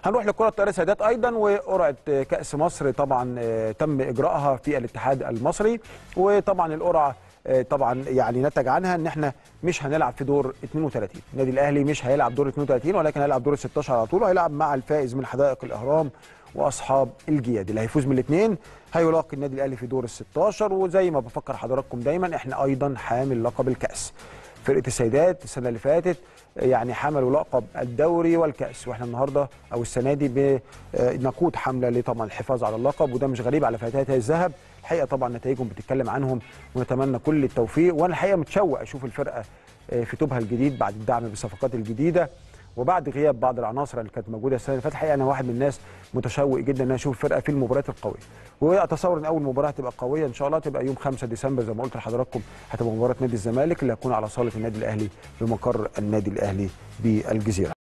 هنروح لكره الطائره سيدات ايضا وقرعه كاس مصر طبعا تم اجراءها في الاتحاد المصري وطبعا القرعه طبعا يعني نتج عنها ان احنا مش هنلعب في دور 32 النادي الاهلي مش هيلعب دور 32 ولكن هيلعب دور 16 على طول وهيلعب مع الفائز من حدائق الاهرام واصحاب الجياد اللي هيفوز من الاثنين هيلاقي النادي الاهلي في دور ال 16 وزي ما بفكر حضراتكم دايما احنا ايضا حامل لقب الكاس فرقه السيدات السنه اللي فاتت يعني حملوا لقب الدوري والكاس واحنا النهارده او السنه دي بنقود حمله لطبعا الحفاظ على اللقب وده مش غريب على فتيات الذهب الحقيقه طبعا نتائجهم بتتكلم عنهم ونتمنى كل التوفيق وانا الحقيقه متشوق اشوف الفرقه في توبها الجديد بعد الدعم بالصفقات الجديده وبعد غياب بعض العناصر اللي كانت موجوده السنه اللي فاتت الحقيقه انا واحد من الناس متشوق جدا ان انا اشوف فرقه في المباريات القويه واتصور ان اول مباراه هتبقى قويه ان شاء الله تبقى يوم 5 ديسمبر زي ما قلت لحضراتكم هتبقى مباراه نادي الزمالك اللي هتكون على صاله النادي الاهلي بمقر النادي الاهلي بالجزيره